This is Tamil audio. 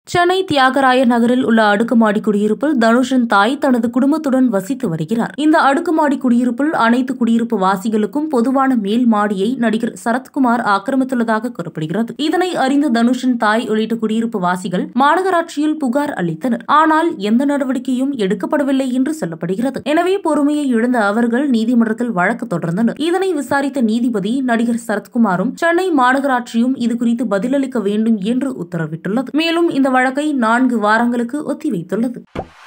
சென்னை தியாகராய நகரில் உள்ள அடுக்குமாடி குடியிருப்பில் தனுஷின் தாய் தனது குடும்பத்துடன் வசித்து வருகிறார் இந்த அடுக்குமாடி குடியிருப்பில் அனைத்து குடியிருப்பு வாசிகளுக்கும் பொதுவான மேல் மாடியை நடிகர் சரத்குமார் ஆக்கிரமித்துள்ளதாக கூறப்படுகிறது இதனை அறிந்த தனுஷின் தாய் உள்ளிட்ட குடியிருப்பு வாசிகள் மாநகராட்சியில் புகார் அளித்தனர் ஆனால் எந்த நடவடிக்கையும் எடுக்கப்படவில்லை என்று சொல்லப்படுகிறது எனவே பொறுமையை இழந்த அவர்கள் நீதிமன்றத்தில் வழக்கு தொடர்ந்தனர் இதனை விசாரித்த நீதிபதி நடிகர் சரத்குமாரும் சென்னை மாநகராட்சியும் இதுகுறித்து பதிலளிக்க வேண்டும் என்று உத்தரவிட்டுள்ளது மேலும் இந்த வழக்கை நான்கு வாரங்களுக்கு ஒத்திவைத்துள்ளது